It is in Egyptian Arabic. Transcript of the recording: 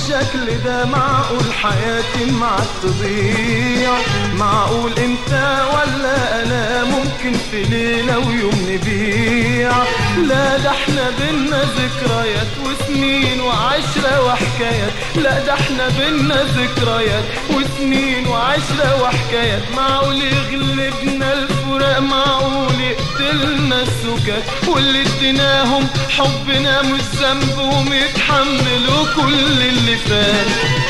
بالشكل ده معقول حياتي معك تضيع معقول انت ولا انا ممكن في ليلة ويوم نبيع لا ده احنا بينا ذكريات وسنين وعشرة وحكايات لا ده احنا بينا ذكريات وسنين وعشرة وحكايات معقول يغلبنا الفراق معقول يقتلنا السكات واللي اديناهم حبنا مش ذنبهم يتحملوا كل اللي فات